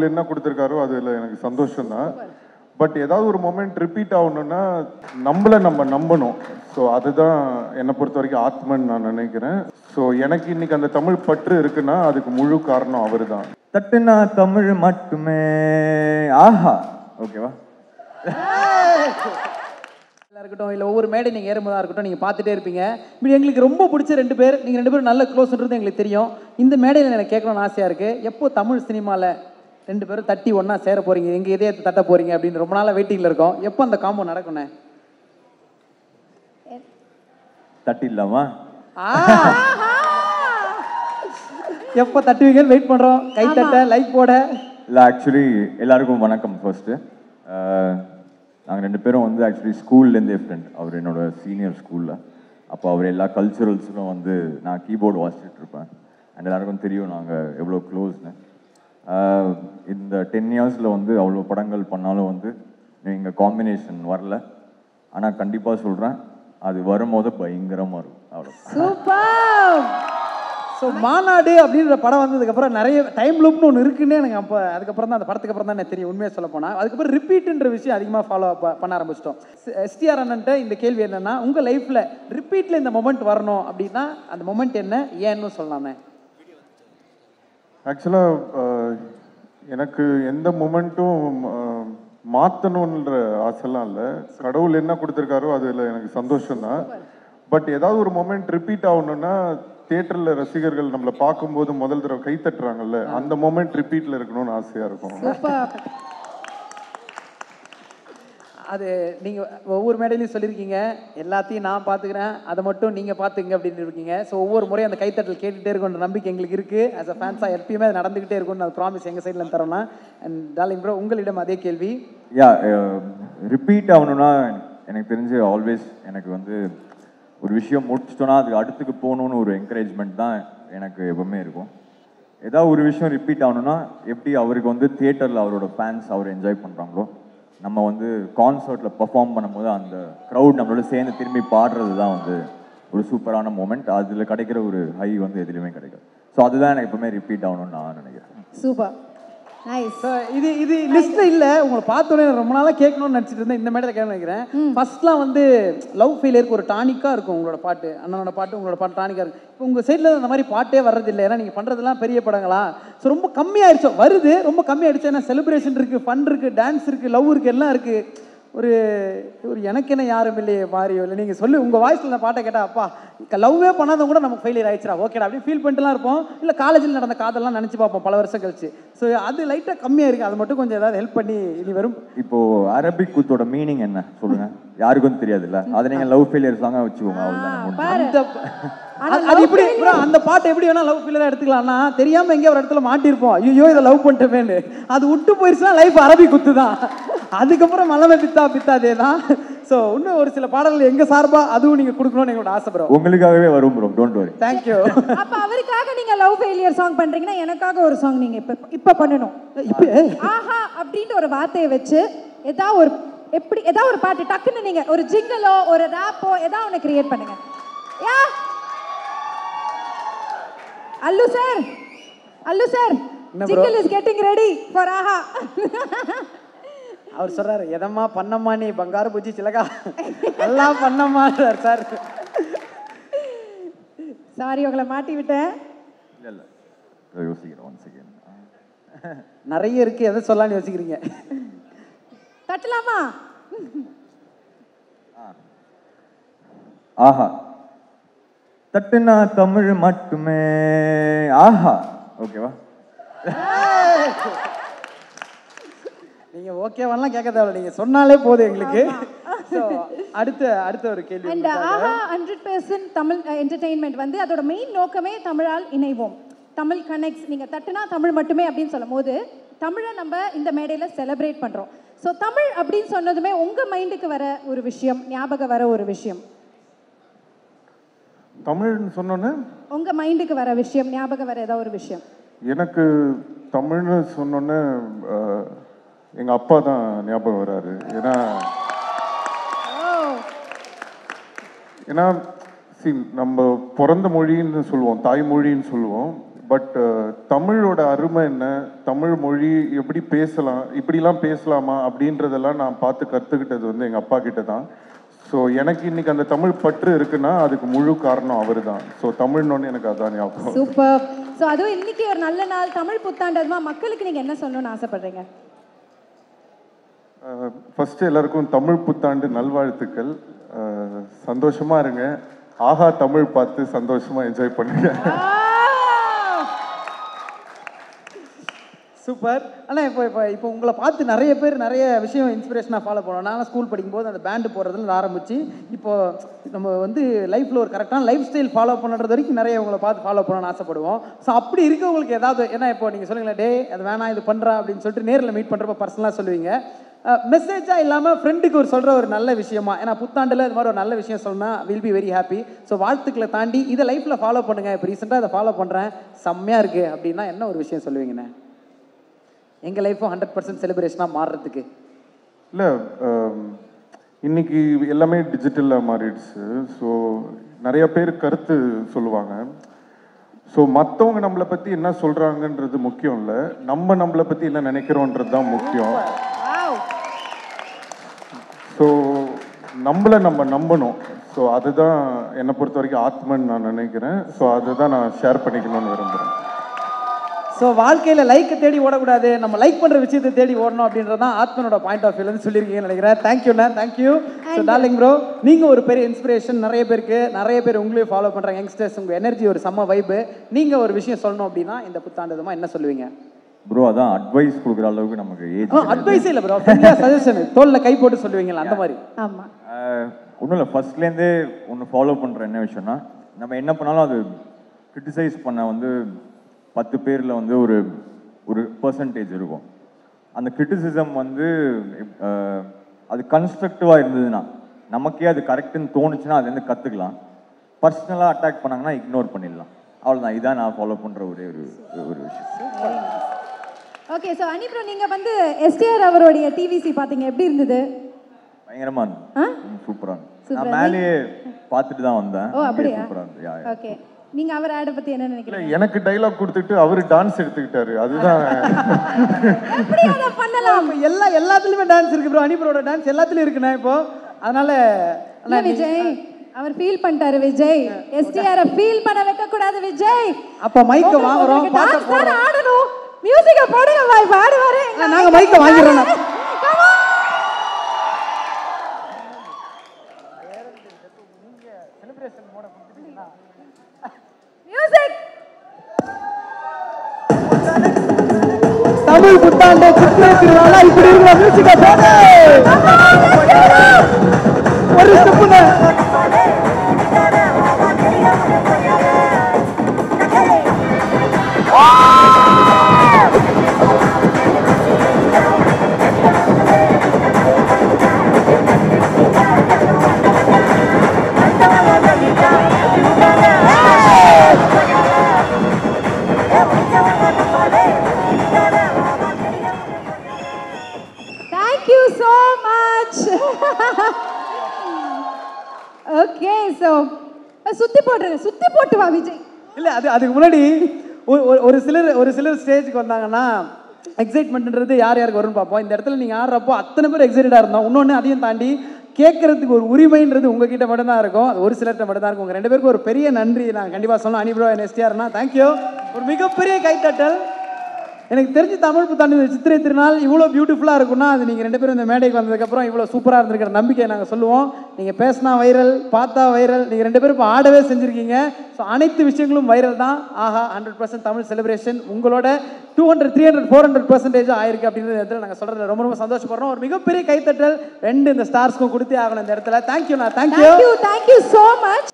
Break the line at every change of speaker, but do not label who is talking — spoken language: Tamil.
கடவுள் என்ன கொடுத்துருக்காரோ அதுல எனக்கு சந்தோஷம் தான் பட் ஏதாவது ஒரு மொமெண்ட் ரிப்பீட் ஆகணும்னா நம்மள நம்ம நம்பணும் ஸோ அதுதான் என்னை பொறுத்த வரைக்கும் ஆத்மன் நான் நினைக்கிறேன் ஸோ எனக்கு இன்னைக்கு அந்த தமிழ் பற்று இருக்குன்னா அதுக்கு முழு காரணம் அவர் தான்
தட்டுனா தமிழ் மட்டுமே ஆஹா ஓகேவா
இருக்கட்டும் இல்லை ஒவ்வொரு மேடை நீங்கள் ஏறும்போதா இருக்கட்டும் நீங்கள் பார்த்துட்டே இருப்பீங்க இப்படி எங்களுக்கு ரொம்ப பிடிச்ச ரெண்டு பேர் நீங்கள் ரெண்டு பேரும் நல்ல க்ளோஸ்ன்றது எங்களுக்கு தெரியும் இந்த மேடையில் எனக்கு கேட்கணும்னு ஆசையாக இருக்குது எப்போ தமிழ் சினிமாவில் ரெண்டு பேரும் தட்டி ஒன்றா சேர போகிறீங்க எங்கள் இதயத்தை தட்ட போகிறீங்க அப்படின்னு ரொம்ப நாளாக வெயிட்டிங்கில் இருக்கோம் எப்போ அந்த காம்போ நடக்குண்ணே
தட்டிடலாமா
எப்போ தட்டுவீங்கன்னு வெயிட் பண்ணுறோம் கை தட்ட லைக் போட
இல்லை ஆக்சுவலி எல்லாருக்கும் வணக்கம் ஃபர்ஸ்ட்டு நாங்கள் ரெண்டு பேரும் வந்து ஆக்சுவலி ஸ்கூல்லேருந்தே ஃப்ரெண்ட் அவர் என்னோட சீனியர் ஸ்கூலில் அப்போ அவர் எல்லா கல்ச்சுரல்ஸிலும் வந்து நான் கீபோர்டு வாசிச்சுட்டு இருப்பேன் அண்ட் எல்லாருக்கும் தெரியும் நாங்கள் எவ்வளோ க்ளோஸ்னு இந்த டென் இயர்ஸில் வந்து அவ்வளோ படங்கள் பண்ணாலும் வந்து எங்கள் காம்பினேஷன் வரல ஆனால் கண்டிப்பாக சொல்கிறேன் அது வரும்போது பயங்கரமாக இருக்கும் அவ்வளோ
சூப்பர்
ஸோ மாநாடு அப்படின்ற படம் வந்ததுக்கப்புறம் நிறைய டைம் லூப்னு ஒன்று இருக்குன்னு எனக்கு அப்போ அதுக்கப்புறம் தான் அந்த படத்துக்கு அப்புறம் தான் எனக்கு தெரியும் உண்மையாக சொல்ல போனால் அதுக்கப்புறம் ரிப்பீட்ன்ற விஷயம் அதிகமாக ஃபாலோ பண்ண ஆரம்பிச்சிட்டோம் எஸ்டிஆர் அண்ணன்ட்ட இந்த கேள்வி என்னன்னா உங்கள் லைஃப்பில் ரிப்பீட்டில் இந்த மொமெண்ட் வரணும் அப்படின்னா அந்த மொமெண்ட் என்ன ஏன்னு சொல்லலாமே
ஆக்சுவலாக எனக்கு எந்த மொமெண்ட்டும் மாற்றணுன்ற ஆசைலாம் இல்லை கடவுள் என்ன கொடுத்துருக்காரோ அதில் எனக்கு சந்தோஷம் தான் பட் ஏதாவது ஒரு மொமெண்ட் ரிப்பீட் ஆகணும்னா தியேட்டரில் ரசிகர்கள் நம்மளை பார்க்கும்போது முதல் தடவை கை தட்டுறாங்கல்ல அந்த மொமெண்ட் ரிப்பீட்டில் இருக்கணும்னு ஆசையாக இருக்கும்
சூப்பர்
அது நீங்கள் ஒவ்வொரு மேடையிலையும் சொல்லியிருக்கீங்க எல்லாத்தையும் நான் பார்த்துக்கிறேன் அதை மட்டும் நீங்கள் பார்த்துங்க அப்படின்னு இருக்கீங்க ஸோ ஒவ்வொரு முறையும் அந்த கைத்தட்டல் கேட்டுகிட்டே இருக்குன்ற நம்பிக்கை எங்களுக்கு இருக்குது ஆஸ் அ ஃபேன்ஸாக எப்பயுமே அது நடந்துக்கிட்டே இருக்கும்னு அது ப்ராமிஸ் எங்கள் சைடில் தரோம்னா அண்ட் டார்லிங் ப்ரோ உங்களிடம் அதே கேள்வி
யா ரிப்பீட் ஆகணும்னா எனக்கு தெரிஞ்சு ஆல்வேஸ் எனக்கு வந்து ஒரு விஷயம் முடிச்சிட்டோன்னா அதுக்கு அடுத்துக்கு போகணுன்னு ஒரு என்கரேஜ்மெண்ட் தான் எனக்கு எப்பவுமே இருக்கும் ஏதாவது ஒரு விஷயம் ரிப்பீட் ஆகணும்னா எப்படி அவருக்கு வந்து தியேட்டரில் அவரோட ஃபேன்ஸ் அவர் என்ஜாய் பண்ணுறாங்களோ நம்ம வந்து கான்சர்ட்டில் பெர்ஃபார்ம் பண்ணும்போது அந்த க்ரௌட் நம்மளோட சேர்ந்து திரும்பி பாடுறது தான் வந்து ஒரு சூப்பரான மூமெண்ட் அதில் கிடைக்கிற ஒரு ஹை வந்து எதுலையுமே கிடைக்காது ஸோ அதுதான் எனக்கு எப்பவுமே ரிப்பீட் ஆகணும்னு நான் நினைக்கிறேன்
சூப்பர் நைஸ்
ஸோ இது இது லிஸ்ட்ல இல்ல உங்களை பார்த்தோன்னே ரொம்ப நாளா கேட்கணும்னு நினச்சிட்டு இருந்தேன் இந்த மேடையில் கேட்கணும்னு நினைக்கிறேன் ஃபர்ஸ்ட்லாம் வந்து லவ் ஃபெயிலியருக்கு ஒரு டானிக்கா இருக்கும் உங்களோட பாட்டு அண்ணனோட பாட்டு உங்களோட பாட்டு டானிக்கா இருக்கும் இப்போ உங்க சைடில் அந்த மாதிரி பாட்டே வர்றது இல்லை ஏன்னா நீங்க பண்றதெல்லாம் பெரிய படங்களா ஸோ ரொம்ப கம்மியாயிடுச்சோ வருது ரொம்ப கம்மியாயிடுச்சு ஏன்னா செலிப்ரேஷன் இருக்கு ஃபன் இருக்கு டான்ஸ் இருக்கு லவ் இருக்கு எல்லாம் இருக்கு ஒரு ஒரு எனக்கு என்ன யாரும் இல்லையே மாறியோ இல்லை நீங்கள் சொல்லு உங்கள் வாய்ஸில் இந்த பாட்டை கேட்டால் அப்பா லவ்வே பண்ணாதவங்க கூட நமக்கு ஃபெயிலியர் ஆயிடுச்சுடா ஓகேடா அப்படின்னு ஃபீல் பண்ணிட்டுலாம் இருப்போம் இல்லை காலேஜில் நடந்த காதெல்லாம் நினச்சி பார்ப்போம் பல வருஷம் கழிச்சு ஸோ அது லைட்டாக கம்மியாக இருக்குது அது மட்டும் கொஞ்சம் ஏதாவது ஹெல்ப் பண்ணி இனி வரும்
இப்போ அரபிக் குத்தோட மீனிங் என்ன சொல்லுங்க யாருக்கும் தெரியாதுல்ல அதை நீங்க லவ் ஃபெயிலியர் சாங்கா வச்சுக்கோங்க அவ்வளவுதானே
அந்த அது- அது இப்படி bro, அந்த பாட்டு எப்படி வேணா லவ் ஃபீலராக எடுத்துக்கலாம்னா தெரியாம எங்கேயோ ஒரு இடத்துல மாட்டிருப்போம் ஐயோ இதை லவ் பண்ணிட்டேன்னு அது விட்டு போயிருச்சுன்னா லைஃப் அரபி குத்து தான் அதுக்கப்புறம் மலமை பித்தா பித்தாதே தான் ஸோ இன்னும் ஒரு சில பாடல்கள் எங்க சார்பா அதுவும் நீங்க கொடுக்கணும்னு எங்களோட ஆசை ப்ரோ
உங்களுக்காகவே வரும் ப்ரோ டோன்ட் வரி
தேங்க்யூ
அப்ப அவருக்காக நீங்க லவ் ஃபெயிலியர் சாங் பண்றீங்கன்னா எனக்காக ஒரு சாங் நீங்க இப்ப இப்ப பண்ணணும்
இப்போ
ஆஹா அப்படின்ற ஒரு வார்த்தையை வச்சு ஏதாவது ஒரு எப்படி ஏதாவது ஒரு பாட்டு டக்குன்னு நீங்க ஒரு ஜிங்கலோ ஒரு ரேப்போ ஏதாவது ஒன்று கிரியேட் பண்ணுங்க யா அல்லு சார் அல்லு சார்
என்ன bro?
Jingle is getting ready for ஆஹா
அவர் சொல்றாரு எதம்மா பண்ணம்மா நீ பங்காரு பூச்சி சிலகா எல்லாம் பண்ணம்மான்றார் சார்
சாரி உங்களை மாட்டி விட்டேன்
இல்ல இல்ல இதோ யோசிக்கிறேன் ஒன் செகண்ட்
நிறைய இருக்கு எதை சொல்லலாம்னு யோசிக்கிறீங்க
தட்டலாமா
ஆஹா தட்டுனா தமிழ் மட்டுமே ஆஹா ஓகேவா
நீங்க ஓகேவெல்லாம் கேட்க தேவையில்ல நீங்க சொன்னாலே போதும் எங்களுக்கு So, அடுத்த அடுத்த ஒரு கேள்வி
அண்ட் ஆஹா ஹண்ட்ரட் பர்சன்ட் தமிழ் என்டர்டெயின்மெண்ட் வந்து அதோட மெயின் நோக்கமே தமிழால் இணைவோம் தமிழ் கனெக்ட்ஸ் நீங்கள் தட்டுனா தமிழ் மட்டுமே அப்படின்னு சொல்லும் போது தமிழை நம்ம இந்த மேடையில் செலிப்ரேட் பண்ணுறோம் ஸோ தமிழ் அப்படின்னு சொன்னதுமே உங்கள் மைண்டுக்கு வர ஒரு விஷயம் ஞாபகம் வர ஒரு விஷயம்
தமிழ்னு சொன்னோன்னே
உங்கள் மைண்டுக்கு வர விஷயம் ஞாபகம் வர ஏதாவது ஒரு விஷயம்
எனக்கு தமிழ்னு சொன்னோன்னே அஹ், எங்க அப்பா தான் ஞாபகம் வராரு ஏன்னா ஏன்னா see, நம்ம பிறந்த மொழின்னு சொல்லுவோம் தாய்மொழின்னு சொல்லுவோம் பட் தமிழோட அருமை என்ன தமிழ் மொழி எப்படி பேசலாம் இப்படிலாம் பேசலாமா அப்படின்றதெல்லாம் நான் பார்த்து கற்றுக்கிட்டது வந்து எங்கள் அப்பா கிட்ட தான் ஸோ எனக்கு இன்னைக்கு அந்த தமிழ் பற்று இருக்குன்னா அதுக்கு முழு காரணம் அவர் தான் ஸோ தமிழ்னோன்னு எனக்கு அதான் ஞாபகம்
சூப்பர் ஸோ அதுவும் இன்னைக்கு ஒரு நல்ல நாள் தமிழ் புத்தாண்டு அதுமா மக்களுக்கு நீங்க என்ன சொல்லணும்னு ஆசைப்படுறீங்க
ஃபர்ஸ்ட் எல்லாருக்கும் தமிழ் புத்தாண்டு நல்வாழ்த்துக்கள் அஹ், சந்தோஷமா இருங்க ஆஹா தமிழ் பார்த்து சந்தோஷமா என்ஜாய் பண்ணுங்க
சூப்பர் ஆனால் இப்போ இப்போ இப்போ உங்களை பார்த்து நிறைய பேர் நிறைய விஷயம் இன்ஸ்பிரேஷனாக ஃபாலோ பண்ணுவோம் நான் ஸ்கூல் படிக்கும்போது அந்த பேண்டு போடுறதுல ஆரம்பிச்சு இப்போ நம்ம வந்து லைஃப்பில் ஒரு கரெக்டான லைஃப் ஸ்டைல் ஃபாலோ பண்ணுறது வரைக்கும் நிறைய உங்களை பார்த்து ஃபாலோ பண்ணணும்னு ஆசைப்படுவோம் ஸோ அப்படி இருக்கவங்களுக்கு ஏதாவது ஏன்னா இப்போ நீங்கள் சொல்லுங்களேன் டே அது வேணாம் இது பண்ணுறா அப்படின்னு சொல்லிட்டு நேரில் மீட் பண்ணுறப்ப பர்சனலாக சொல்லுவீங்க மெசேஜாக இல்லாமல் ஃப்ரெண்டுக்கு ஒரு சொல்கிற ஒரு நல்ல விஷயமா ஏன்னா புத்தாண்டில் இது மாதிரி ஒரு நல்ல விஷயம் சொன்னால் will be very happy so வாழ்த்துக்களை தாண்டி இதை லைஃப்பில் ஃபாலோ பண்ணுங்கள் இப்போ ரீசெண்டாக இதை ஃபாலோ பண்ணுறேன் செம்மையாக இருக்குது அப்படின்னா என்ன ஒரு விஷயம் சொல்லுவீங்கண்ணே எங்கள் லைஃப்பும் ஹண்ட்ரட் பர்சன்ட் செலிப்ரேஷனாக மாறுறதுக்கு
இல்லை இன்னைக்கு எல்லாமே டிஜிட்டலாக மாறிடுச்சு ஸோ நிறைய பேர் கருத்து சொல்லுவாங்க ஸோ மற்றவங்க நம்மளை பற்றி என்ன சொல்கிறாங்கன்றது முக்கியம் இல்லை நம்ம நம்மளை பற்றி என்ன நினைக்கிறோன்றது தான் முக்கியம் ஸோ நம்மளை நம்ம நம்பணும் ஸோ அதுதான் என்னை பொறுத்த வரைக்கும் ஆத்மன்னு நான் நினைக்கிறேன் ஸோ அதுதான் நான் ஷேர் பண்ணிக்கணும்னு விரும்புகிறேன்
ஸோ வாழ்க்கையில் லைக்கை தேடி ஓடக்கூடாது நம்ம லைக் பண்ணுற விஷயத்தை தேடி ஓடணும் அப்படின்றது தான் ஆத்மனோட பாயிண்ட் ஆஃப் வியூலேருந்து சொல்லியிருக்கீங்கன்னு நினைக்கிறேன் தேங்க்யூண்ணா தேங்க்யூ ஸோ டார்லிங் ப்ரோ நீங்கள் ஒரு பெரிய இன்ஸ்பிரேஷன் நிறைய பேருக்கு நிறைய பேர் உங்களையும் ஃபாலோ பண்ணுறாங்க யங்ஸ்டர்ஸ் உங்கள் எனர்ஜி ஒரு செம்ம வைப்பு நீங்கள் ஒரு விஷயம் சொல்லணும் அப்படின்னா இந்த புத்தாண்டுதமாக என்ன சொல்லுவீங்க
ப்ரோ அதான் அட்வைஸ் கொடுக்குற அளவுக்கு நமக்கு ஏஜ்
அட்வைஸே இல்லை ப்ரோ சஜஷன் தோல்ல கை போட்டு சொல்லுவீங்களா அந்த மாதிரி
ஆமா
ஒன்றும் இல்லை ஃபர்ஸ்ட்லேருந்தே ஒன்று ஃபாலோ பண்ணுற என்ன விஷயம்னா நம்ம என்ன பண்ணாலும் அது கிரிட்டிசைஸ் பண்ண வந்து பத்து பேரில் வந்து ஒரு ஒரு பர்சன்டேஜ் இருக்கும் அந்த கிரிட்டிசிசம் வந்து அஹ், அது கன்ஸ்ட்ரக்டிவாக இருந்ததுன்னா நமக்கே அது கரெக்டுன்னு தோணுச்சுன்னா அதுலேருந்து கற்றுக்கலாம் பர்சனலாக அட்டாக் பண்ணாங்கன்னா இக்னோர் பண்ணிடலாம் அவ்வளோதான் இதான் நான் ஃபாலோ பண்ணுற ஒரே ஒரு ஒரு விஷயம்
ஓகே ஸோ அனிப்ரோ நீங்க வந்து எஸ்டிஆர் அவருடைய டிவிசி பாத்தீங்க எப்படி இருந்தது
பயங்கரமாக
ஆ?
இருந்தது சூப்பராக இருந்தது
சூப்பரா
நான் மேலேயே பார்த்துட்டு தான் வந்தேன்
ஓ அப்படியா
சூப்பராக இருந்தது யா, யா.
ஓகே நீங்க அவர் ஆடை பத்தி என்ன
இல்லை
நினைக்கிறீங்க
எனக்கு டைலாக் கொடுத்துட்டு அவர் டான்ஸ் எடுத்துக்கிட்டாரு அதுதான்
எப்படி அதை பண்ணலாம்
இப்போ எல்லா எல்லாத்துலேயுமே டான்ஸ் இருக்கு ப்ரோ அனிபரோட டான்ஸ் எல்லாத்துலேயும் இருக்குண்ணா இப்போ அதனால
இல்ல விஜய் அவர் ஃபீல் பண்ணிட்டாரு விஜய் எஸ்டிஆர் ஃபீல் பண்ண வைக்க கூடாது விஜய்
அப்போ மைக்கை வாங்குறோம் பாட்டை
டான்ஸ் தான ஆடணும் மியூசிக்க போடுங்க பாய் பாடுவாரு
ஆ, நாங்க மைக்கை வாங்கிடுறோம் நான்.
மியூசிக்
தமிழ் புத்தாண்டு சித்திரை திருநாளா இப்படி இருக்கிற மியூசிக்கை போடு ஒரு ஸ்டெப்புங்க
Thank you so much. Okay so சுத்தி போட்டுருங்க சுத்தி போட்டு வா விஜய்
இல்ல அது அதுக்கு முன்னாடி ஒரு- ஒரு- ஒரு சிலர் ஒரு சிலர் ஸ்டேஜுக்கு வந்தாங்கன்னா எக்ஸைட்மெண்ட்ன்றது யார் யாருக்கு வரும்னு பார்ப்போம் இந்த இடத்துல நீங்கள் ஆடுறப்போ அத்தனை பேர் எக்ஸைட்டடாக இருந்தோம் இன்னொன்று அதையும் தாண்டி கேட்கறதுக்கு ஒரு உரிமைன்றது உங்ககிட்ட மட்டும்தான் இருக்கும் அது ஒரு சிலர்கிட்ட மட்டும் தான் இருக்கும் உங்கள் ரெண்டு பேருக்கும் ஒரு பெரிய நன்றி நான் கண்டிப்பாக சொல்லணும் அனிப்ரோ என் எஸ்டிஆர்னா தேங்க்யூ ஒரு மிகப்பெரிய கைத்தட்டல் எனக்கு தெரிஞ்சு தமிழ் புத்தாண்டு இந்த சித்திரை திருநாள் இவ்வளோ பியூட்டிஃபுல்லாக இருக்கும்னா அது நீங்கள் ரெண்டு பேரும் இந்த மேடைக்கு வந்ததுக்கப்புறம் இவ்வளோ சூப்பராக இருந்திருக்கிற நம்பிக்கையை நாங்கள் சொல்லுவோம் நீங்கள் பேசினா வைரல் பார்த்தா வைரல் நீங்கள் ரெண்டு பேரும் இப்போ ஆடவே செஞ்சுருக்கீங்க ஸோ அனைத்து விஷயங்களும் வைரல் தான் ஆஹா ஹண்ட்ரட் பர்சன்ட் தமிழ் செலிப்ரேஷன் உங்களோட two hundred three hundred four hundred percentage ஆயிருக்கு அப்படின்ற இடத்துல நாங்கள் சொல்கிறதுல ரொம்ப ரொம்ப சந்தோஷப்படுறோம் ஒரு மிகப்பெரிய கைத்தட்டல் ரெண்டு இந்த ஸ்டார்ஸ்க்கும் கொடுத்தே ஆகணும் இந்த இடத்துல தேங்க்யூண்ணா thank you
thank you thank you so much